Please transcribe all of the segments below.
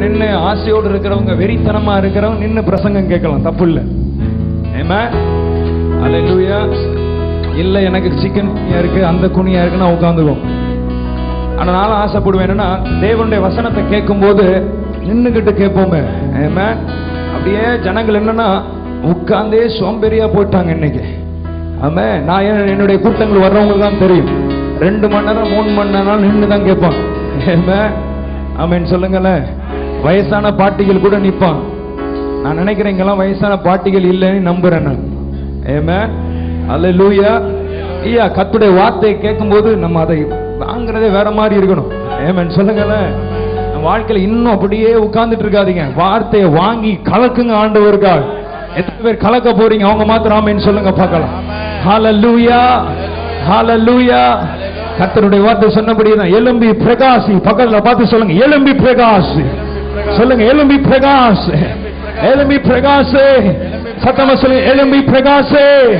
நின்னு ஆசையோடு இருக்கிறவங்க வெறித்தனமா இருக்கிறவங்க நின்னு பிரசங்கம் கேட்கலாம் தப்பு இல்லை ஏமா அல்லேலூயா இல்ல எனக்கு சிக்கன் குனியா இருக்கு அந்த குனியா இருக்கு நான் உட்காந்துக்கும் ஆனா நானும் ஆசைப்படுவேன் என்னன்னா தேவனுடைய வசனத்தை கேட்கும்போது நின்னுகிட்டு கேட்போமே ஏமா அப்படியே ஜனங்கள் என்னன்னா உட்கார்ந்தே சோம்பேறியா போயிட்டாங்க இன்னைக்கு ஆமா நான் ஏன் என்னுடைய கூட்டங்கள் வர்றவங்களுக்கு தான் தெரியும் ரெண்டு மணி நேரம் மூணு மணி நேரம் நின்று தான் கேட்பான் ஏமா ஆமேன்னு சொல்லுங்களேன் வயசான பாட்டிகள் கூட நிப்பான் நான் நினைக்கிறேன் இங்கெல்லாம் வயசான பாட்டிகள் இல்லைன்னு நம்புறேன் நான் ஏமே அல்லேலூயா ஐயா கத்துடைய வார்த்தையை கேட்கும்போது நம்ம அதை வாங்குறதே வேற மாதிரி இருக்கணும் ஏமேன் சொல்லுங்களேன் நம்ம வாழ்க்கையில இன்னும் அப்படியே உட்கார்ந்துட்டு இருக்காதீங்க வார்த்தையை வாங்கி கலக்குங்க ஆண்டவர்கள் எத்தனை பேர் கலக்க போறீங்க அவங்க மாத்திரம் ஆமென்னு சொல்லுங்க பார்க்கலாம் ஹalleluya ஹalleluya கர்த்தருடைய வார்த்தை சொன்னபடி தான் எலும்பி பிரகாசி பக்கத்துல பார்த்து சொல்லுங்க எலும்பி பிரகாசி சொல்லுங்க எலும்பி பிரகாஷ் எலும்பி பிரகாஷ் சத்தமா சொல்லுங்க எலும்பி பிரகாஷ்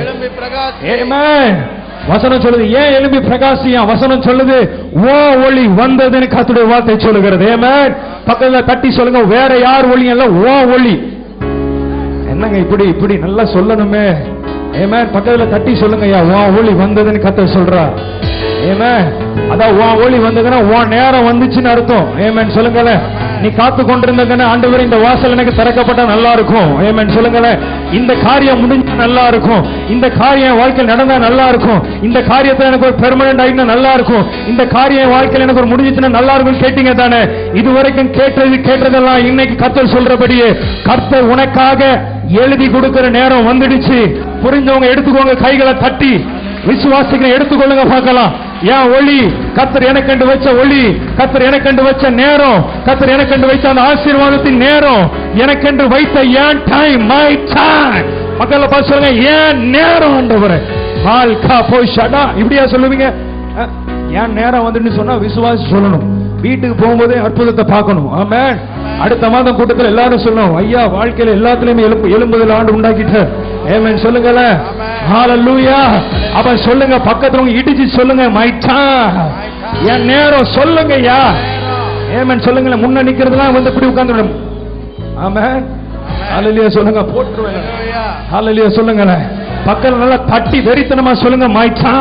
Amen. வசனம் சொல்லுது ஏன் எலும்பி பிரகாசியா வசனம் சொல்லுது ஓ ஒளி வந்ததுன்னு கர்த்தருடைய வார்த்தை சொல்லுகிறது Amen. பக்கத்துல தட்டி சொல்லுங்க வேற யார் ஒளி அல்ல ஓ ஒளி என்னங்க இப்படி இப்படி நல்லா சொல்லணுமே ஏமேன் பக்கத்துல தட்டி சொல்லுங்க ஐயா உன் ஒளி வந்ததுன்னு கத்த சொல்றா ஏமே அதான் உன் ஒளி வந்ததுன்னா உன் நேரம் வந்துச்சுன்னு அர்த்தம் ஏமேன் சொல்லுங்களேன் நீ காத்து கொண்டிருந்ததுன்னா ஆண்டவர் இந்த வாசல் எனக்கு திறக்கப்பட்டா நல்லா இருக்கும் ஏமேன் சொல்லுங்களேன் இந்த காரியம் முடிஞ்சா நல்லா இருக்கும் இந்த காரியம் என் வாழ்க்கையில் நடந்தா நல்லா இருக்கும் இந்த காரியத்துல எனக்கு ஒரு பெர்மனன்ட் ஆயிட்டா நல்லா இருக்கும் இந்த காரியம் என் வாழ்க்கையில் எனக்கு ஒரு முடிஞ்சுச்சுன்னா நல்லா இருக்கும் கேட்டீங்க தானே இதுவரைக்கும் கேட்டது கேட்டதெல்லாம் இன்னைக்கு கர்த்தர் சொல்றபடியே கர்த்தர் உனக்காக எழுதி கொடுக்கிற நேரம் வந்துடுச்சு புரிஞ்சவங்க எடுத்துக்கோங்க கைகளை தட்டி விசுவாசிகளை எடுத்துக்கொள்ளுங்க பார்க்கலாம் ஏன் ஒளி கத்தர் எனக்கண்டு வச்ச ஒளி கத்தர் எனக்கண்டு வச்ச நேரம் கத்தர் எனக்கண்டு வைத்த அந்த ஆசீர்வாதத்தின் நேரம் எனக்கென்று வைத்த ஏன் டைம் மை டைம் மக்கள் பார்த்து சொல்லுங்க ஏன் நேரம் ஆண்டவரே ஹால் கா போய் ஷடா இப்படியா சொல்லுவீங்க அஹ், ஏன் நேரம் வந்துன்னு சொன்னா விசுவாசி சொல்லணும் வீட்டுக்கு போகும்போதே அற்புதத்தை பார்க்கணும் ஆமென் அடுத்த மாதம் கூட்டத்தில் எல்லாரும் சொல்லணும் ஐயா வாழ்க்கையில எல்லாத்துலயுமே எலும்பு எலும்புதல் ஆண்டு உண்டாக்கிட்ட ஏமேன் சொல்லுங்களேன் ஹalleluya அப்ப சொல்லுங்க பக்கத்துல உங்க இடிச்சு சொல்லுங்க மைட்டா என் நேரம் சொல்லுங்க ஐயா ஏமேன் சொல்லுங்களேன் முன்ன நிக்கிறதுலாம் வந்து இப்படி உட்கார்ந்துடும் ஆமென் ஹalleluya சொல்லுங்க போட்டுருவேன் ஹalleluya சொல்லுங்களேன் பக்கத்துல நல்லா தட்டி வெறித்தனமா சொல்லுங்க மைட்டா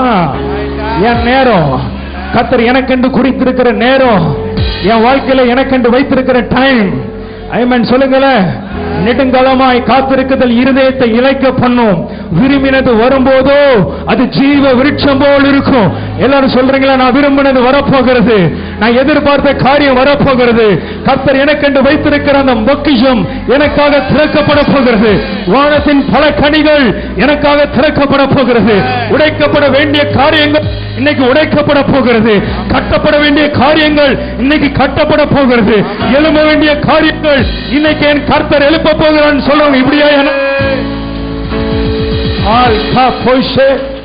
என் நேரம் கத்தர் எனக்கென்று குறித்திருக்கிற நேரம் என் வாழ்க்கையில எனக்கென்று வைத்திருக்கிற டைம் ஐமன் சொல்லுங்களேன் நெடுங்காலமாய் காத்திருக்குதல் இருதயத்தை இழைக்க பண்ணும் விரும்பினது வரும்போதோ அது ஜீவ விருட்சம் போல் இருக்கும் எல்லாரும் சொல்றீங்களா நான் விரும்பினது வரப்போகிறது நான் எதிர்பார்த்த காரியம் வரப்போகிறது கர்த்தர் எனக்கென்று வைத்திருக்கிற அந்த பொக்கிஷம் எனக்காக திறக்கப்பட போகிறது வானத்தின் பல கனிகள் எனக்காக திறக்கப்பட போகிறது உடைக்கப்பட வேண்டிய காரியங்கள் இன்னைக்கு உடைக்கப்பட போகிறது கட்டப்பட வேண்டிய காரியங்கள் இன்னைக்கு கட்டப்பட போகிறது எழும்ப வேண்டிய காரியங்கள் இன்னைக்கு என் கர்த்தர் எழுப்ப போகிறான்னு சொல்லுவாங்க இப்படியா என ஆல் கா போய்ஷே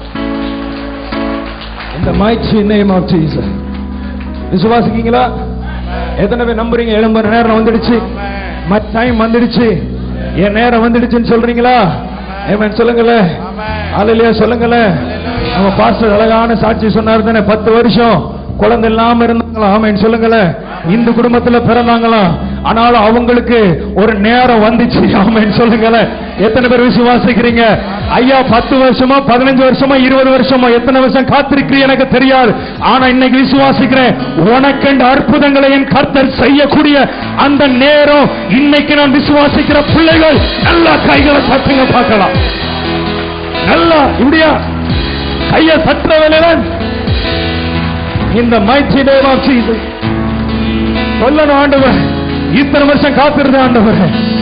இந்த mighty name of Jesus விசுவாசிக்கீங்களா எத்தனை பேர் நம்புறீங்க எழும்புற நேரம் வந்துடுச்சு டைம் வந்துடுச்சு என் நேரம் வந்துடுச்சுன்னு சொல்றீங்களா ஏமன் சொல்லுங்களேன் அலையிலேயே சொல்லுங்களேன் நம்ம பாஸ்டர் அழகான சாட்சி சொன்னார் தானே பத்து வருஷம் குழந்தை இல்லாம இருந்தாங்களா ஆமேன் சொல்லுங்களேன் இந்து குடும்பத்துல பிறந்தாங்களாம் ஆனாலும் அவங்களுக்கு ஒரு நேரம் வந்துச்சு ஆமேன் சொல்லுங்களேன் எத்தனை பேர் விசுவாசிக்கிறீங்க ஐயா பத்து வருஷமா பதினஞ்சு வருஷமா இருபது வருஷமா எத்தனை வருஷம் காத்திருக்கிறீ எனக்கு தெரியாது ஆனா இன்னைக்கு விசுவாசிக்கிறேன் உனக்கென்று அற்புதங்களை என் கர்த்தர் செய்யக்கூடிய அந்த நேரம் இன்னைக்கு நான் விசுவாசிக்கிற பிள்ளைகள் நல்லா கைகளை தட்டுங்க பார்க்கலாம் நல்லா இப்படியா கைய தட்டுற வேலையில இந்த mighty name of Jesus சொல்லணும் ஆண்டவர் இத்தனை வருஷம் காத்திருந்த ஆண்டவர்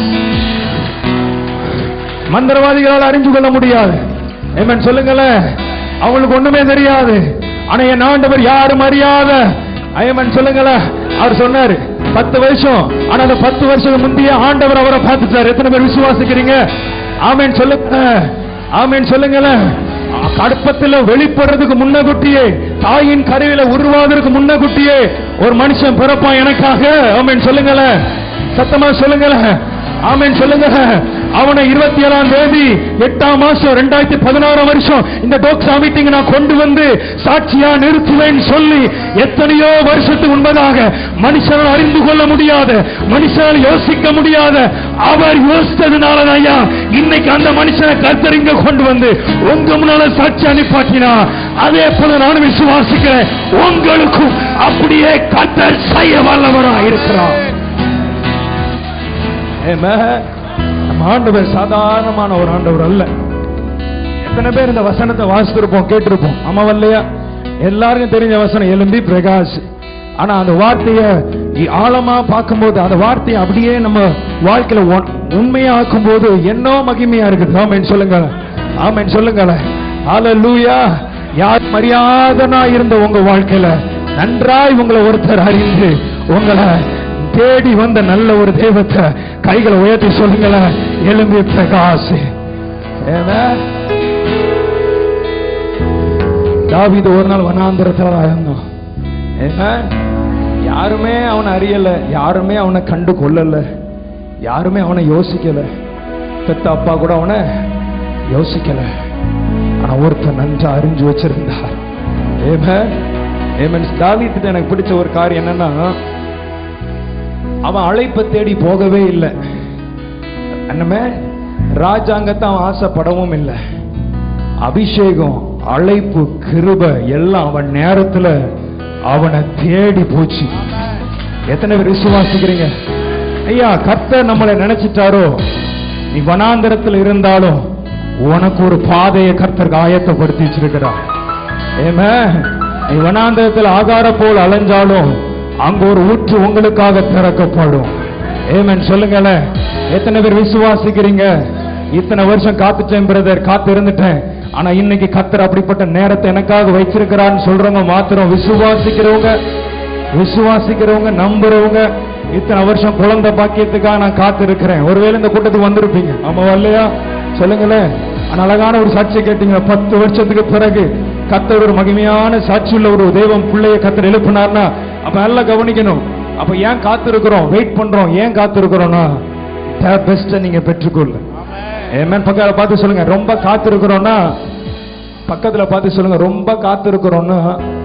மந்திரவாதிகளால் அறிஞ்சு கொள்ள முடியாது ஏமன் சொல்லுங்களேன் அவங்களுக்கு ஒண்ணுமே தெரியாது ஆனா என் ஆண்டவர் யாரும் அறியாத ஐயமன் சொல்லுங்களேன் அவர் சொன்னாரு பத்து வருஷம் ஆனா அந்த பத்து வருஷத்துக்கு முந்தைய ஆண்டவர் அவரை பார்த்துட்டார் எத்தனை பேர் விசுவாசிக்கிறீங்க ஆமேன் சொல்லுங்க ஆமேன் சொல்லுங்களேன் கடுப்பத்தில் வெளிப்படுறதுக்கு முன்னகுட்டியே தாயின் கருவில உருவாவதற்கு முன்னகுட்டியே ஒரு மனுஷன் பிறப்பான் எனக்காக ஆமேன் சொல்லுங்களேன் சத்தமா சொல்லுங்களேன் ஆமென் சொல்லுங்க அவனை இருபத்தி ஏழாம் தேதி எட்டாம் மாசம் ரெண்டாயிரத்தி பதினாறாம் வருஷம் இந்த டோக்ஸா மீட்டிங் நான் கொண்டு வந்து சாட்சியா நிறுத்துவேன் சொல்லி எத்தனையோ வருஷத்துக்கு முன்பதாக மனுஷனால் அறிந்து கொள்ள முடியாத மனுஷனால் யோசிக்க முடியாத அவர் யோசித்ததுனால ஐயா இன்னைக்கு அந்த மனுஷனை கர்த்தர் இங்க கொண்டு வந்து உங்க முன்னால சாட்சி அனுப்பாட்டினா அதே போல நானும் விசுவாசிக்கிறேன் உங்களுக்கும் அப்படியே கர்த்தர் செய்ய வல்லவரா இருக்கிறார் Amen. நம்ம ஆண்டவர் சாதாரணமான ஒரு ஆண்டவர் அல்ல எத்தனை பேர் இந்த வசனத்தை வாசித்திருப்போம் கேட்டிருப்போம் ஆமா இல்லையா எல்லாருக்கும் தெரிஞ்ச வசனம் எலும்பி பிரகாஷ் ஆனா அந்த வார்த்தையை இ- ஆழமா பார்க்கும்போது அந்த வார்த்தையை அப்படியே நம்ம வாழ்க்கையில உண்- உண்மையா ஆக்கும்போது என்ன மகிமையா இருக்குது ஆமென் சொல்லுங்க ஆமென் சொல்லுங்க ஹalleluya யார் மரியாதனா இருந்த உங்க வாழ்க்கையில நன்றாய் உங்களை ஒருத்தர் அறிந்து உங்களை தேடி வந்த நல்ல ஒரு தெய்வத்தை கைகளை உயர்த்தி சொல்லுங்களேன் எலும்பி பிரகாஷ் Amen. தாவீது ஒரு நாள் வனாந்திரத்துல தான் இருந்தான் Amen. யாருமே அவனை அறியல யாருமே அவனை கண்டு கொள்ளல யாருமே அவனை யோசிக்கல பெத்த அப்பா கூட அவனை யோசிக்கல ஆனா ஒருத்தர் நன்றா அறிஞ்சு வச்சிருந்தார் Amen. Amen. தாவீதுட்ட எனக்கு பிடிச்ச ஒரு காரியம் என்னன்னா அவன் அழைப்பை தேடி போகவே இல்லை என்னமே ராஜாங்கத்தை அவன் ஆசைப்படவும் இல்லை அபிஷேகம் அழைப்பு கிருப எல்லாம் அவன் நேரத்துல அவனை தேடி போச்சு எத்தனை பேர் விசுவாசிக்கிறீங்க ஐயா கர்த்தர் நம்மளை நினைச்சிட்டாரோ நீ வனாந்தரத்தில் இருந்தாலும் உனக்கு ஒரு பாதையை கர்த்தர் ஆயத்தப்படுத்தி வச்சிருக்கிறார் ஏமே நீ வனாந்தரத்தில் ஆகார போல் அலைஞ்சாலும் அங்க ஒரு ஊற்று உங்களுக்காக திறக்கப்படும் ஏமன் சொல்லுங்களேன் எத்தனை பேர் விசுவாசிக்கிறீங்க இத்தனை வருஷம் காத்துட்டேன் பிரதர் காத்து இருந்துட்டேன் ஆனா இன்னைக்கு கத்தர் அப்படிப்பட்ட நேரத்தை எனக்காக வச்சிருக்கிறான்னு சொல்றவங்க மாத்திரம் விசுவாசிக்கிறவங்க விசுவாசிக்கிறவங்க நம்புறவங்க இத்தனை வருஷம் குழந்தை பாக்கியத்துக்காக நான் காத்து இருக்கிறேன் ஒருவேளை இந்த கூட்டத்துக்கு வந்திருப்பீங்க ஆமா வரலையா சொல்லுங்களேன் ஆனா அழகான ஒரு சாட்சி கேட்டீங்க பத்து வருஷத்துக்கு பிறகு கத்தர் ஒரு மகிமையான சாட்சி உள்ள ஒரு தெய்வம் பிள்ளைய கத்தர் எழுப்பினார்னா அப்ப நல்லா கவனிக்கணும் அப்ப ஏன் காத்து இருக்கிறோம் வெயிட் பண்றோம் ஏன் காத்து இருக்கிறோம்னா பெஸ்ட நீங்க பெற்றுக்கொள்ள ஏமேன் பக்கத்துல பார்த்து சொல்லுங்க ரொம்ப காத்து இருக்கிறோம்னா பக்கத்துல பார்த்து சொல்லுங்க ரொம்ப காத்து இருக்கிறோம்னா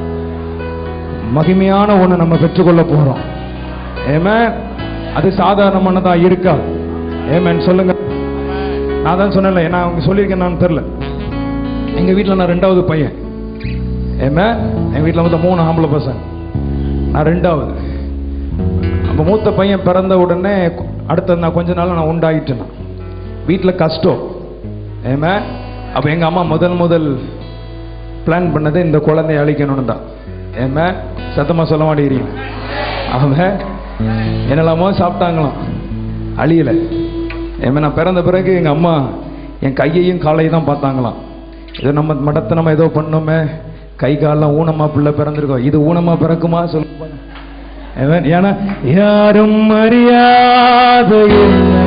மகிமையான ஒண்ணு நம்ம பெற்றுக்கொள்ள போறோம் ஏமேன் அது சாதாரணமானதா இருக்கா ஏமேன் சொல்லுங்க நான் தான் சொன்னேன்ல நான் அவங்க சொல்லியிருக்கேன் நான் தெரியல எங்க வீட்ல நான் ரெண்டாவது பையன் ஏமே எங்க வீட்ல மொத்தம் மூணு ஆம்பளை பசங்க நான் ரெண்டாவது அப்ப மூத்த பையன் பிறந்த உடனே அடுத்த நான் கொஞ்ச நாள் நான் உண்டாயிட்டேன் நான். வீட்ல கஷ்டம் ஏமே அப்ப எங்க அம்மா முதல் முதல் பிளான் பண்ணது இந்த குழந்தைய அழிக்கணும்னு தான் ஏமே சத்தமா சொல்ல மாட்டேங்கிறீங்க அவன் என்னெல்லாமோ சாப்பிட்டாங்களாம் அழியல ஏமே நான் பிறந்த பிறகு எங்க அம்மா என் கையையும் காலையும் தான் பார்த்தாங்களாம் இது நம்ம மடத்தனமா ஏதோ பண்ணோமே கை காலெல்லாம் ஊனமா பிள்ளை பிறந்திருக்கோம் இது ஊனமா பிறக்குமா சொல்லுங்க Amen. ஏன்னா யாரும் அறியாத என்னை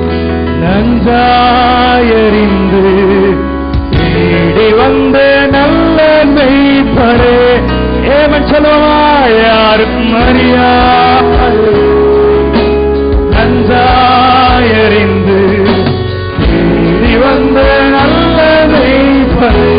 நன்றாயறிந்து தேடி வந்த நல்ல மெய்ப்பரே ஏமன் சொல்லுவா யாரும் அறியாத நன்றாயறிந்து தேடி வந்த நல்ல மெய்ப்பரே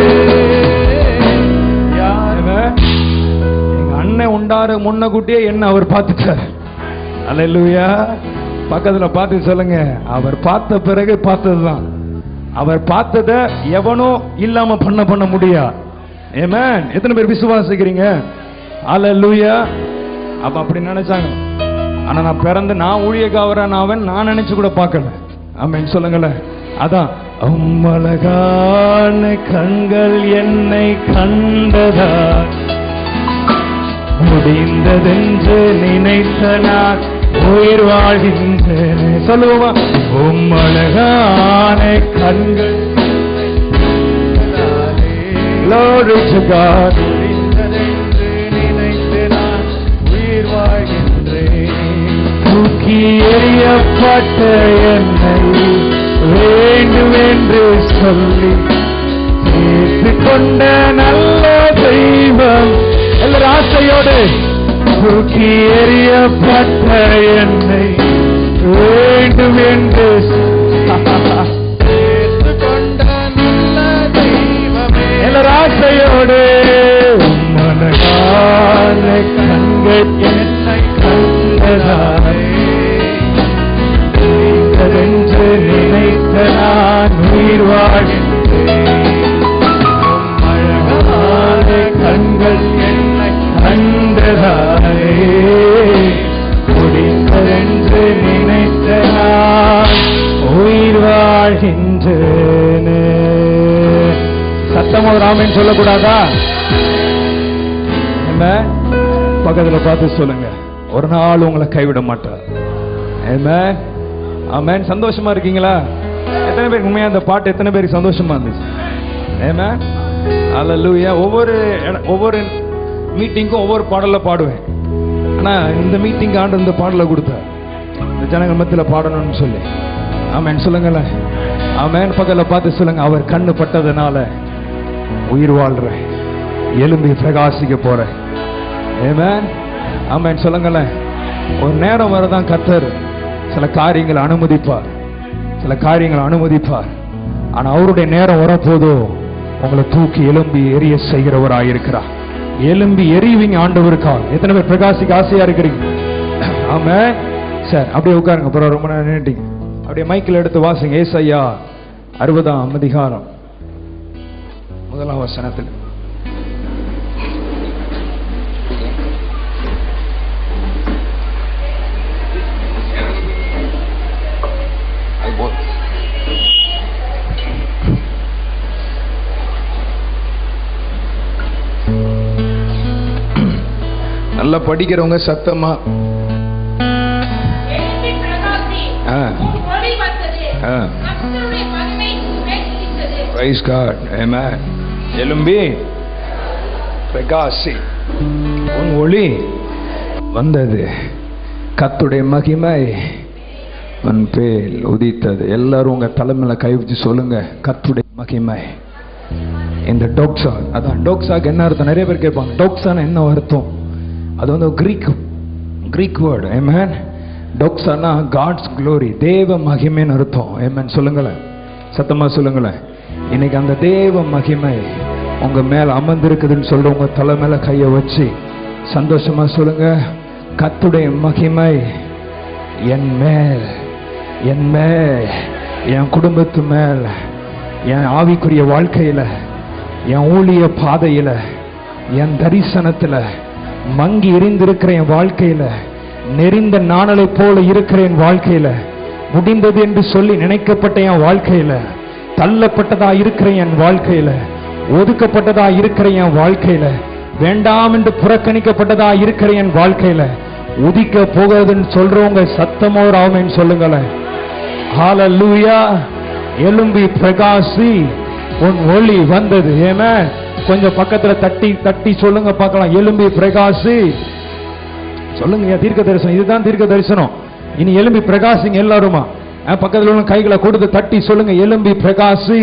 யாருமே எங்க அண்ணன் உண்டாரு முன்னக்கூட்டியே என்ன அவர் பார்த்துட்டார் அல்லேலூயா பக்கத்துல பார்த்து சொல்லுங்க அவர் பார்த்த பிறகு பார்த்ததுதான் அவர் பார்த்தத எவனும் இல்லாம பண்ண பண்ண முடியா ஏமேன் எத்தனை பேர் விசுவாசிக்கிறீங்க அல்லேலூயா அப்ப அப்படி நினைச்சாங்க ஆனா நான் பிறந்து நான் ஊழியக்காரன் அவன் நான் நினைச்சு கூட பார்க்கல ஆமென் சொல்லுங்களேன் அதான் அம்மழகான கண்கள் என்னை கண்டதா முடிந்ததென்று நினைத்த நான் உயிர் வாழ்கின்றேன் சொல்லுவோமா உம்மழகான கண்கள் Glory to God. முடிந்ததென்று நினைத்து நான் உயிர் வாழ்கின்றேன். தூக்கி எறியப்பட்ட என்னை வேண்டும் என்று சொல்லி சேர்த்து கொண்ட நல்ல தெய்வம் எல்லாரும் ஆசையோடு தூக்கி எறியப்பட்ட என்னை வேண்டும் என்று ஏற்றுக்கொண்ட நல்ல தெய்வமே. எல்லார் ஆசையோடு மனதான கண்கள் என்னை கண்டதாய் என்று நினைத்த நான் உயிர் வாழ்கின்றேன் உம் அழகான கண்கள் என்னை கண்டதாய் முடிந்ததென்று நினைத்த நான் உயிர் வாழ்கின்றேனே சத்தமோ ராமன் சொல்லக்கூடாதா என்ன பக்கத்துல பார்த்து சொல்லுங்க ஒரு நாள் உங்களை கைவிட மாட்டார் Amen. Amen. சந்தோஷமா இருக்கீங்களா எத்தனை பேருக்கு உண்மையா அந்த பாட்டு எத்தனை பேருக்கு சந்தோஷமா இருந்துச்சு Amen. Hallelujah. ஒவ்வொரு இட- ஒவ்வொரு மீட்டிங்க்கும் ஒவ்வொரு பாடல பாடுவேன் ஆனா இந்த மீட்டிங் ஆண்டு இந்த பாடலை கொடுத்தார் இந்த ஜனங்கள் மத்தியில் பாடணும்னு சொல்லி ஆமென் சொல்லுங்களேன் ஆமென் பக்கத்துல பார்த்து சொல்லுங்க அவர் கண்ணு பட்டதுனால உயிர் வாழ்றேன் எலும்பி பிரகாசிக்க போறேன் ஆமென் ஆமென் சொல்லுங்களேன் ஒரு நேரம் வரதான் கத்தர் சில காரியங்களை அனுமதிப்பார் சில காரியங்களை அனுமதிப்பார் ஆனா அவருடைய நேரம் வரப்போதோ உங்களை தூக்கி எலும்பி எரிய செய்கிறவராயிருக்கிறார் எலும்பி எரிவீங்க ஆண்டவருக்கா எத்தனை பேர் பிரகாசிக்க ஆசையா இருக்கிறீங்க ஆமா சார் அப்படியே உட்காருங்க அப்புறம் ரொம்ப நேரம் நின்னுட்டீங்க அப்படியே மைக்கில் எடுத்து வாசிங்க ஏசையா அறுபதாம் அதிகாரம் முதலாம் வசனத்தில் நல்லா படிக்கிறவங்க சத்தமா எழும்பி பிரகாசி. ஆ. உன் ஒளி வந்தது. ஆ. கர்த்தருடைய மகிமை பிரகாசித்தது. பிரைஸ் காட் ஆமென் எலும்பி பிரகாசி உன் ஒளி வந்தது கத்துடைய மகிமை உன் பேல் உதித்தது எல்லாரும் உங்க தலைமையில கை வச்சு சொல்லுங்க கத்துடைய மகிமை இந்த டோக்ஸா அதான் டோக்ஸாக்கு என்ன அர்த்தம் நிறைய பேர் கேட்பாங்க டோக்ஸான என்ன அர்த்தம் அது வந்து கிரீக் கிரீக் வேர்டு ஏமேன் டோக்ஸானா காட்ஸ் க்ளோரி தேவ மகிமைன்னு அர்த்தம் ஏமேன் சொல்லுங்களேன் சத்தமா சொல்லுங்களேன் இன்னைக்கு அந்த தேவ மகிமை உங்க மேல அமர்ந்திருக்குதுன்னு சொல்ற உங்க தலை மேல கையை வச்சு சந்தோஷமா சொல்லுங்க கத்துடைய மகிமை என் மேல் என் மேல் என் குடும்பத்து மேல் என் ஆவிக்குரிய வாழ்க்கையில என் ஊழிய பாதையில என் தரிசனத்துல மங்கி எரிந்திருக்கிற என் வாழ்க்கையில நெறிந்த நாணலை போல இருக்கிற என் வாழ்க்கையில முடிந்தது என்று சொல்லி நினைக்கப்பட்ட என் வாழ்க்கையில தள்ளப்பட்டதா இருக்கிற என் வாழ்க்கையில ஒதுக்கப்பட்டதா இருக்கிற என் வாழ்க்கையில வேண்டாம் என்று புறக்கணிக்கப்பட்டதா இருக்கிற என் வாழ்க்கையில உதிக்க போகிறதுன்னு சொல்றவங்க சத்தமோ ராமன் சொல்லுங்களேன் ஹalleluya எலும்பி பிரகாசி உன் ஒளி வந்தது ஏமே கொஞ்சம் பக்கத்துல தட்டி தட்டி சொல்லுங்க பார்க்கலாம் எலும்பி பிரகாசி சொல்லுங்க ஐயா, தீர்க்க தரிசனம் இதுதான் தீர்க்க தரிசனம் இனி எலும்பி பிரகாசிங்க எல்லாருமா அஹ், பக்கத்துல உள்ள கைகளை கொடுத்து தட்டி சொல்லுங்க எலும்பி பிரகாசி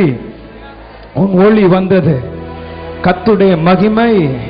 உன் ஒளி வந்தது கத்துடைய மகிமை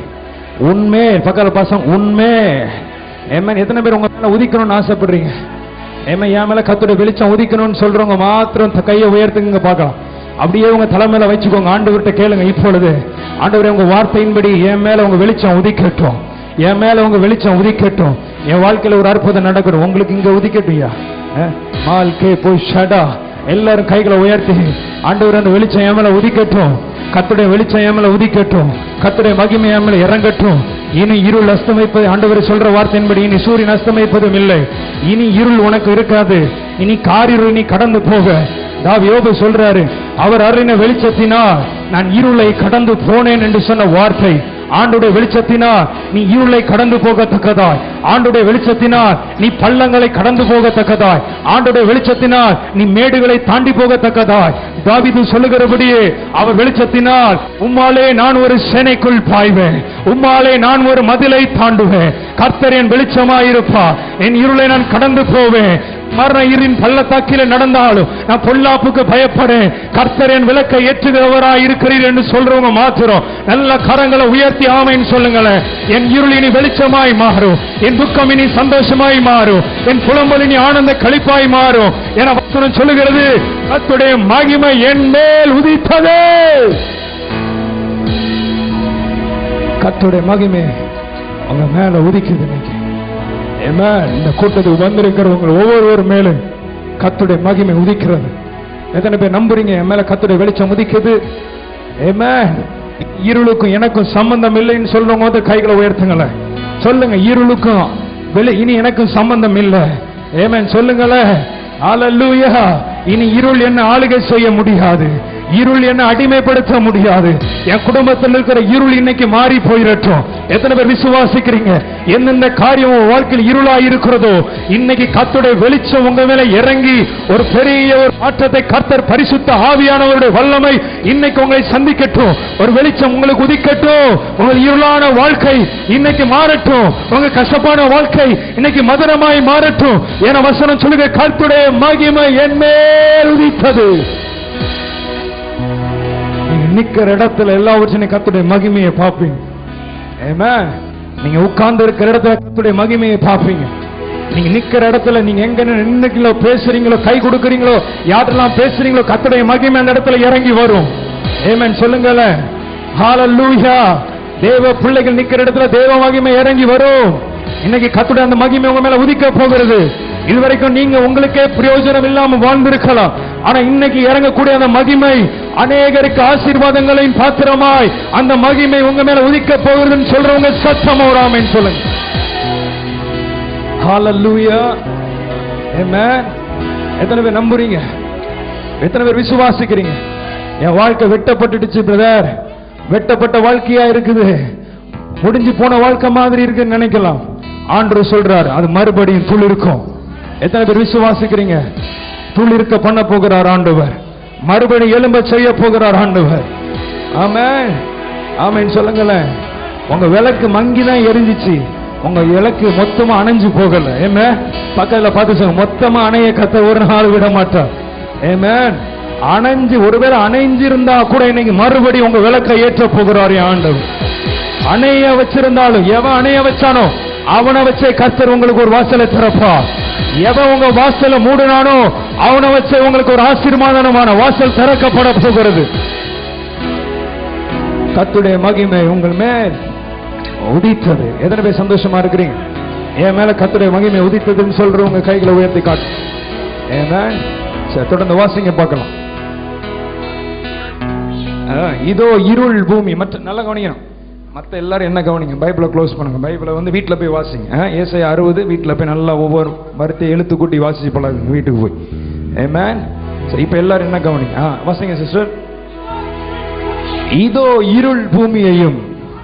உண்மை பக்கத்துல பசங்க உண்மை ஏமன் எத்தனை பேர் உங்க மேல உதிக்கணும்னு ஆசைப்படுறீங்க ஏமா என் மேல கத்துடைய வெளிச்சம் உதிக்கணும்னு சொல்றவங்க மாத்திரம் த- கையை உயர்த்துங்க பார்க்கலாம் அப்படியே உங்க தலைமையில வச்சுக்கோங்க ஆண்டவர்கிட்ட கேளுங்க இப்பொழுது ஆண்டவரே உங்க வார்த்தையின்படி என் மேல உங்க வெளிச்சம் உதிக்கட்டும் என் மேல உங்க வெளிச்சம் உதிக்கட்டும் என் வாழ்க்கையில ஒரு அற்புதம் நடக்கட்டும் உங்களுக்கு இங்க உதிக்கட்டும்யா மால்கே போய் ஷடா எல்லாரும் கைகளை உயர்த்தி ஆண்டவர் அந்த வெளிச்சம் என் மேல உதிக்கட்டும் கத்துடைய வெளிச்சம் என் மேல உதிக்கட்டும் கத்துடைய மகிமை என் மேல இறங்கட்டும் இனி இருள் அஸ்தமிப்பது ஆண்டவர் சொல்ற வார்த்தையின்படி இனி சூரியன் அஸ்தமிப்பதும் இல்லை இனி இருள் உனக்கு இருக்காது இனி காரிருள் நீ கடந்து போக தாவி யோபு சொல்றாரு அவர் அருளின வெளிச்சத்தினால் நான் இருளை கடந்து போனேன் என்று சொன்ன வார்த்தை ஆண்டுடைய வெளிச்சத்தினால் நீ இருளை கடந்து போகத்தக்கதாய் ஆண்டுடைய வெளிச்சத்தினால் நீ பள்ளங்களை கடந்து போகத்தக்கதாய் ஆண்டுடைய வெளிச்சத்தினால் நீ மேடுகளை தாண்டி போகத்தக்கதாய் தாவீது சொல்லுகிறபடியே அவர் வெளிச்சத்தினால் உம்மாலே நான் ஒரு சேனைக்குள் பாய்வேன் உம்மாலே நான் ஒரு மதிலை தாண்டுவேன் கர்த்தர் என் வெளிச்சமாயிருப்பா என் இருளை நான் கடந்து போவேன் மரண இருளின் பள்ளத்தாக்கில நடந்தாலும் நான் பொல்லாப்புக்கு பயப்படேன் கர்த்தர் என் விளக்கை ஏற்றுகிறவராய் இருக்கிறீர் என்று சொல்றவங்க மாத்திரம் நல்ல கரங்களை உயர்த்தி ஆமைன்னு சொல்லுங்களேன் என் இருள் இனி வெளிச்சமாய் மாறும் என் துக்கம் இனி சந்தோஷமாய் மாறும் என் புலம்பல் இனி ஆனந்த களிப்பாய் மாறும் என வசனம் சொல்லுகிறது கர்த்தருடைய மகிமை என் மேல் உதித்ததே கர்த்தருடைய மகிமை அவங்க மேல உதிக்குது இன்னைக்கு Amen. இந்த கூட்டத்துக்கு வந்திருக்கிறவங்க ஒவ்வொருவர் மேலும் கத்துடைய மகிமை உதிக்கிறது எத்தனை பேர் நம்புறீங்க என் மேல கத்துடைய வெளிச்சம் உதிக்குது Amen. இருளுக்கும் எனக்கும் சம்பந்தம் இல்லைன்னு சொல்றவங்க வந்து கைகளை உயர்த்துங்களேன் சொல்லுங்க இருளுக்கும் வெளி இனி எனக்கும் சம்பந்தம் இல்லை ஏமேன் சொல்லுங்களேன் ஹalleluya இனி இருள் என்ன ஆளுகை செய்ய முடியாது இருள் என்ன அடிமைப்படுத்த முடியாது என் குடும்பத்தில் இருக்கிற இருள் இன்னைக்கு மாறி போயிரட்டும் எத்தனை பேர் விசுவாசிக்கிறீங்க எந்தெந்த காரியம் உங்க வாழ்க்கையில் இருளா இருக்கிறதோ இன்னைக்கு கர்த்தருடைய வெளிச்சம் உங்க மேல இறங்கி ஒரு பெரிய ஒரு மாற்றத்தை கர்த்தர் பரிசுத்த ஆவியானவருடைய வல்லமை இன்னைக்கு உங்களை சந்திக்கட்டும் ஒரு வெளிச்சம் உங்களுக்கு உதிக்கட்டும் உங்கள் இருளான வாழ்க்கை இன்னைக்கு மாறட்டும் உங்க கசப்பான வாழ்க்கை இன்னைக்கு மதுரமாய் மாறட்டும் என வசனம் சொல்லுங்க கர்த்தருடைய மகிமை என் மேல் உதித்தது நீங்க நிக்கிற இடத்துல எல்லாவற்றையும் கர்த்தருடைய மகிமையை பார்ப்பீங்க Amen. நீங்க உட்கார்ந்து இருக்கிற இடத்துல கர்த்தருடைய மகிமையை பார்ப்பீங்க நீங்க நிக்கிற இடத்துல நீங்க எங்க நின்னுக்கீங்களோ பேசுறீங்களோ கை கொடுக்குறீங்களோ யாரெல்லாம் பேசுறீங்களோ கர்த்தருடைய மகிமை அந்த இடத்துல இறங்கி வரும் ஏமேன் சொல்லுங்களேன் ஹalleluya தேவ பிள்ளைகள் நிக்கிற இடத்துல தேவ மகிமை இறங்கி வரும் இன்னைக்கு கர்த்தருடைய அந்த மகிமை உங்க மேல உதிக்க போகிறது இதுவரைக்கும் நீங்க உங்களுக்கே பிரயோஜனம் இல்லாம வாழ்ந்திருக்கலாம் ஆனா இன்னைக்கு இறங்கக்கூடிய அந்த மகிமை அநேகருக்கு ஆசீர்வாதங்களின் பாத்திரமாய் அந்த மகிமை உங்க மேல உதிக்க போகிறதுன்னு சொல்றவங்க சத்தம் ஓராமன்னு சொல்லுங்க ஹalleluya amen எத்தனை பேர் நம்புறீங்க எத்தனை பேர் விசுவாசிக்கிறீங்க என் வாழ்க்கை வெட்டப்பட்டுடுச்சு பிரதர் வெட்டப்பட்ட வாழ்க்கையா இருக்குது முடிஞ்சு போன வாழ்க்கை மாதிரி இருக்குன்னு நினைக்கலாம் ஆண்டவர் சொல்றார் அது மறுபடியும் துளிர்க்கும் எத்தனை பேர் விசுவாசிக்கிறீங்க துளிர்க்க பண்ண போகிறார் ஆண்டவர் மறுபடியும் எலும்ப செய்ய போகிறார் ஆண்டவர் ஆமென் ஆமென் சொல்லுங்களேன் உங்க விளக்கு மங்கி தான் எரிஞ்சிச்சு உங்க விளக்கு மொத்தமா அணைஞ்சு போகல ஏமே பக்கத்துல பார்த்து சொல்லுங்க மொத்தமா அணைய கத்த ஒரு நாள் விட மாட்டார் ஏமேன் அணைஞ்சு ஒருவேளை அணைஞ்சிருந்தா கூட இன்னைக்கு மறுபடியும் உங்க விளக்கை ஏற்ற போகிறார் என் ஆண்டவர் அணைய வச்சிருந்தாலும் எவன் அணைய வச்சானோ அவனை வச்சே கர்த்தர் உங்களுக்கு ஒரு வாசலை திறப்பா எவன் உங்க வாசலை மூடினானோ அவனை வச்சே உங்களுக்கு ஒரு ஆசீர்வாதமான வாசல் திறக்கப்பட போகிறது கர்த்தருடைய மகிமை உங்கள் மேல் உதித்தது எத்தனை பேர் சந்தோஷமா இருக்கிறீங்க என் மேல கர்த்தருடைய மகிமை உதித்ததுன்னு சொல்றவங்க கைகளை உயர்த்தி காட்டு Amen. சரி தொடர்ந்து வாசிங்க பார்க்கலாம் ஆ, இதோ இருள் பூமி மற்ற நல்லா கவனிக்கணும் மற்ற எல்லாரும் என்ன கவனிங்க பைபிளை க்ளோஸ் பண்ணுங்க பைபிளை வந்து வீட்டில் போய் வாசிங்க ஆ, ஏசாயா அறுபது வீட்டில் போய் நல்லா ஒவ்வொரு வார்த்தையை எழுத்து கூட்டி வாசிச்சு பழகுங்க வீட்டுக்கு போய் ஏமேன் சரி இப்போ எல்லாரும் என்ன கவனிங்க ஆ வாசிங்க சிஸ்டர் இதோ இருள் பூமியையும்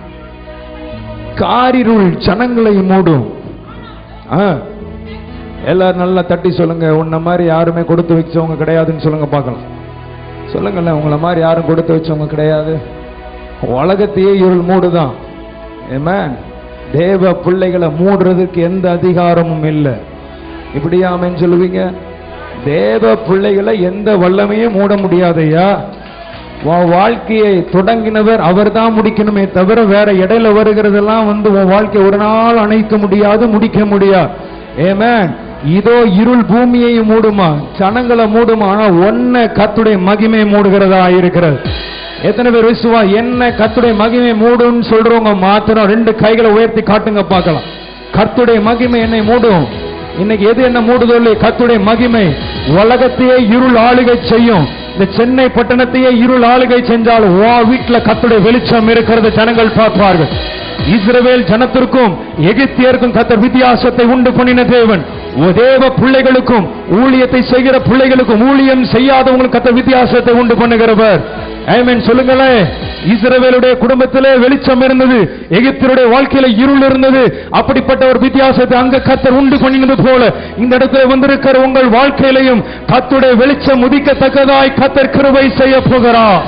காரிருள் ஜனங்களை மூடும் ஆ எல்லாரும் நல்லா தட்டி சொல்லுங்க உன்ன மாதிரி யாருமே கொடுத்து வச்சவங்க கிடையாதுன்னு சொல்லுங்க பார்க்கலாம் சொல்லுங்கல்ல உங்களை மாதிரி யாரும் கொடுத்து வச்சவங்க கிடையாது உலகத்தையே இருள் மூடுதான் Amen. தேவ பிள்ளைகளை மூடுறதுக்கு எந்த அதிகாரமும் இல்லை இப்படியாமன்னு சொல்லுவீங்க தேவ பிள்ளைகளை எந்த வல்லமையும் மூட முடியாதையா உன் வாழ்க்கையை தொடங்கினவர் அவர்தான் முடிக்கணுமே தவிர வேற இடையில வருகிறதெல்லாம் வந்து உன் வாழ்க்கையை ஒரு நாள் அணைக்க முடியாது முடிக்க முடியாது ஏமேன் இதோ இருள் பூமியை மூடுமா ஜனங்களை மூடுமா ஆனா ஒன்ன கத்துடைய மகிமை மூடுகிறதா இருக்கிறது எத்தனை பேர் விசுவா என்ன கத்துடைய மகிமை மூடுன்னு சொல்றவங்க மாத்திரம் ரெண்டு கைகளை உயர்த்தி காட்டுங்க பார்க்கலாம் கர்த்துடைய மகிமை என்னை மூடும் இன்னைக்கு எது என்ன மூடுதோ இல்லையோ கர்த்துடைய மகிமை உலகத்தையே இருள் ஆளுகை செய்யும் இந்த சென்னை பட்டணத்தையே இருள் ஆளுகை செஞ்சாலும் வா வீட்டுல கர்த்தருடைய வெளிச்சம் இருக்கிறது ஜனங்கள் பார்ப்பார்கள் இஸ்ரவேல் ஜனத்திற்கும் எகிப்தியருக்கும் கத்தர் வித்தியாசத்தை உண்டு பண்ணின தேவன் ஓ தேவ பிள்ளைகளுக்கும் ஊழியத்தை செய்கிற பிள்ளைகளுக்கும் ஊழியம் செய்யாதவங்களுக்கு கத்தர் வித்தியாசத்தை உண்டு பண்ணுகிறவர் ஆமென் சொல்லுங்களேன் இஸ்ரவேலுடைய குடும்பத்திலே வெளிச்சம் இருந்தது எகிப்தியருடைய வாழ்க்கையில இருள் இருந்தது அப்படிப்பட்ட ஒரு வித்தியாசத்தை அங்க கத்தர் உண்டு பண்ணினது போல இந்த இடத்துல வந்திருக்கிற உங்கள் வாழ்க்கையிலையும் கத்துடைய வெளிச்சம் உதிக்கத்தக்கதாய் கத்தர் கிருபை செய்ய போகிறார்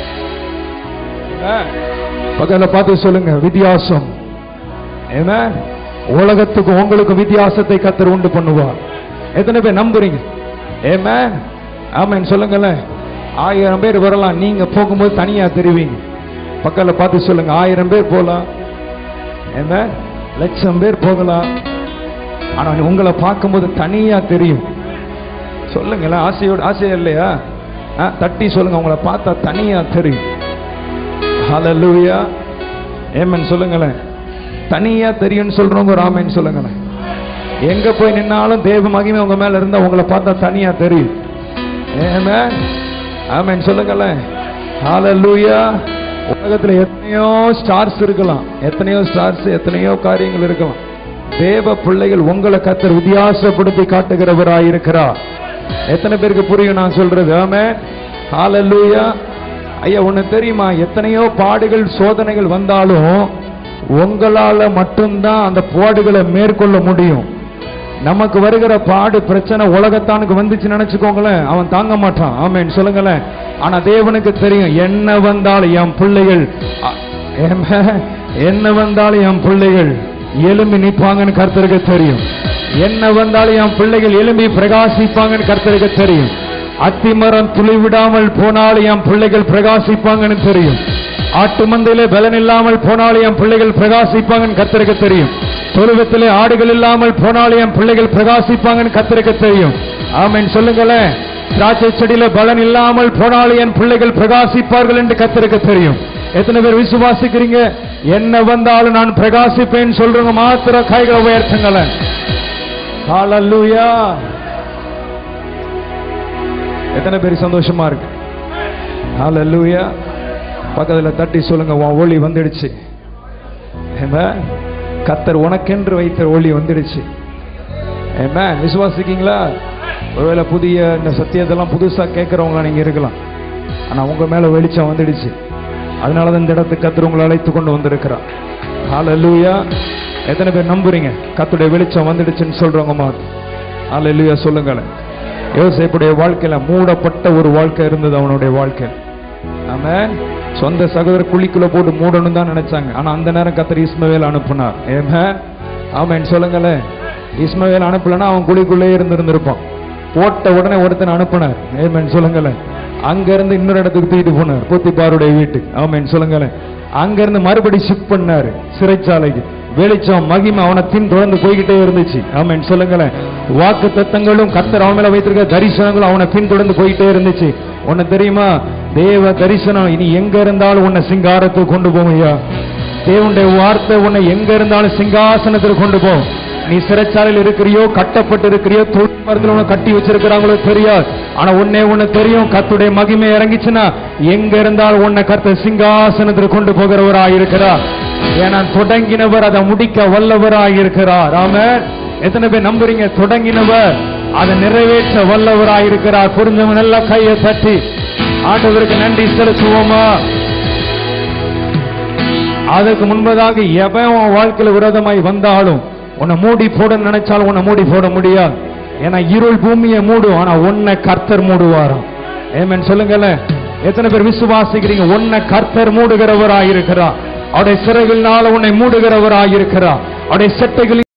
பக்கத்துல பார்த்து சொல்லுங்க வித்தியாசம் Amen. உலகத்துக்கு உங்களுக்கு வித்தியாசத்தை கத்தர் உண்டு பண்ணுவார் எத்தனை பேர் நம்புறீங்க ஏமே ஆமேன் சொல்லுங்களேன் ஆயிரம் பேர் வரலாம் நீங்க போகும்போது தனியா தெரிவிங்க பக்கத்துல பார்த்து சொல்லுங்க ஆயிரம் பேர் போலாம் ஏமே லட்சம் பேர் போகலாம் ஆனா உங்களை பார்க்கும்போது தனியா தெரியும் சொல்லுங்களேன் ஆசையோட ஆசை இல்லையா ஆ, தட்டி சொல்லுங்க உங்களை பார்த்தா தனியா தெரியும் ஹalleluya ஏமன் சொல்லுங்களேன் தனியா தெரியும்னு சொல்றவங்க ஒரு ஆமென் சொல்லுங்களேன் எங்க போய் நின்னாலும் தேவ மகிமை உங்க மேல இருந்தா உங்களை பார்த்தா தனியா தெரியும் ஆமென் ஆமென் சொல்லுங்களேன் ஹalleluya உலகத்துல எத்தனையோ ஸ்டார்ஸ் இருக்கலாம் எத்தனையோ ஸ்டார்ஸ் எத்தனையோ காரியங்கள் இருக்கலாம் தேவ பிள்ளைகள் உங்களை கத்தர் வித்தியாசப்படுத்தி காட்டுகிறவராய் இருக்கிறார் எத்தனை பேருக்கு புரியும் நான் சொல்றது ஆமென் ஹalleluya ஐயா ஒண்ணு தெரியுமா எத்தனையோ பாடுகள் சோதனைகள் வந்தாலும் உங்களால மட்டும்தான் அந்த பாடுகளை மேற்கொள்ள முடியும் நமக்கு வருகிற பாடு பிரச்சனை உலகத்தானுக்கு வந்துச்சு நினைச்சுக்கோங்களேன் அவன் தாங்க மாட்டான் ஆமென் சொல்லுங்களேன் ஆனா தேவனுக்கு தெரியும் என்ன வந்தாலும் என் பிள்ளைகள் அ- ஏம்மே, என்ன வந்தாலும் என் பிள்ளைகள் எலும்பி நிற்பாங்கன்னு கர்த்தருக்கு தெரியும் என்ன வந்தாலும் என் பிள்ளைகள் எலும்பி பிரகாசிப்பாங்கன்னு கர்த்தருக்கு தெரியும் அத்திமரம் துளி விடாமல் போனாலும் என் பிள்ளைகள் பிரகாசிப்பாங்கன்னு தெரியும் ஆட்டு மந்தையிலே பலன் இல்லாமல் போனாலும் என் பிள்ளைகள் பிரகாசிப்பாங்கன்னு கர்த்தருக்கு தெரியும் தொழுவத்திலே ஆடுகள் இல்லாமல் போனாலும் என் பிள்ளைகள் பிரகாசிப்பாங்கன்னு கர்த்தருக்கு தெரியும் ஆமென் சொல்லுங்களேன் திராட்சை செடியில பலன் இல்லாமல் போனாலும் என் பிள்ளைகள் பிரகாசிப்பார்கள் என்று கர்த்தருக்கு தெரியும் எத்தனை பேர் விசுவாசிக்கிறீங்க என்ன வந்தாலும் நான் பிரகாசிப்பேன் சொல்றவங்க மாத்திர கைகளை உயர்த்துங்களேன் ஹalleluya எத்தனை பேர் சந்தோஷமா இருக்கு ஹalleluya பக்கத்துல தட்டி சொல்லுங்க உன் ஒளி வந்துடுச்சு Amen. கத்தர் உனக்கென்று வைத்த ஒளி வந்துடுச்சு Amen. விசுவாசிக்கீங்களா ஒருவேளை புதிய இந்த சத்தியத்தெல்லாம் புதுசா கேட்கறவங்களா நீங்க இருக்கலாம் ஆனா உங்க மேல வெளிச்சம் வந்துடுச்சு அதனால தான் இந்த இடத்துக்கு கத்தர் உங்களை அழைத்து கொண்டு வந்திருக்கிறார் ஹalleluya எத்தனை பேர் நம்புறீங்க கத்துடைய வெளிச்சம் வந்துடுச்சுன்னு சொல்றவங்க மாதிரி ஹalleluya சொல்லுங்களேன் யோசேப்புடைய வாழ்க்கையில மூடப்பட்ட ஒரு வாழ்க்கை இருந்தது அவனுடைய வாழ்க்கை ஆமென் சொந்த சகோதரர் குழிக்குள்ள போட்டு மூடணும் தான் நினைச்சாங்க ஆனா அந்த நேரம் கத்தர் இஸ்மவேல் அனுப்புனார் ஏமேன் ஆமென் சொல்லுங்களேன் இஸ்மவேல் அனுப்பலன்னா அவன் குழிக்குள்ளே இருந்திருந்திருப்பான் போட்ட உடனே ஒருத்தன் அனுப்புனார் ஏமேன் சொல்லுங்களேன் அங்க இருந்து இன்னொரு இடத்துக்கு தூக்கிட்டு போனார் போத்திப்பாருடைய வீட்டுக்கு ஆமென் சொல்லுங்களேன் அங்க இருந்து மறுபடி ஷிஃப்ட் பண்ணாரு சிறைச்சாலைக்கு வெளிச்சம் மகிமை அவனை பின் தொடர்ந்து போய்கிட்டே இருந்துச்சு ஆமென் சொல்லுங்களேன் வாக்கு தத்தங்களும் கத்தர் அவன் மேல வைத்திருக்க தரிசனங்களும் அவனை பின் தொடர்ந்து போயிட்டே இருந்துச்சு உன்னை தெரியுமா தேவ தரிசனம் இனி எங்க இருந்தாலும் உன்னை சிங்காரத்துக்கு கொண்டு போகும் ஐயா தேவனுடைய வார்த்தை உன்னை எங்க இருந்தாலும் சிங்காசனத்தில் கொண்டு போ நீ சிறைச்சாலையில் இருக்கிறியோ கட்டப்பட்டு இருக்கிறியோ தொழில் மரத்தில் உன்னை கட்டி வச்சிருக்கிறாங்களோ தெரியாது ஆனா உன்னே உன்னை தெரியும் கத்துடைய மகிமை இறங்கிச்சுன்னா எங்க இருந்தாலும் உன்னை கத்த சிங்காசனத்தில் கொண்டு போகிறவராய் இருக்கிறார் ஏன்னா தொடங்கினவர் அதை முடிக்க வல்லவராய் இருக்கிறார் ஆமென் எத்தனை பேர் நம்புறீங்க தொடங்கினவர் அதை நிறைவேற்ற வல்லவராய் இருக்கிறார் புரிஞ்சவங்க நல்லா கையை தட்டி ஆண்டவருக்கு நன்றி செலுத்துவோமா அதற்கு முன்பதாக எவன் உன் வாழ்க்கையில விரோதமாய் வந்தாலும் உன்னை மூடி போட நினைச்சாலும் உன்னை மூடி போட முடியாது ஏன்னா இருள் பூமியை மூடும் ஆனா உன்னை கர்த்தர் மூடுவாராம் ஏமேன் சொல்லுங்களேன் எத்தனை பேர் விசுவாசிக்கிறீங்க உன்னை கர்த்தர் மூடுகிறவராய் இருக்கிறார் அவருடைய சிறகுனால உன்னை மூடுகிறவராய் இருக்கிறார் அவருடைய செட்டைகளின்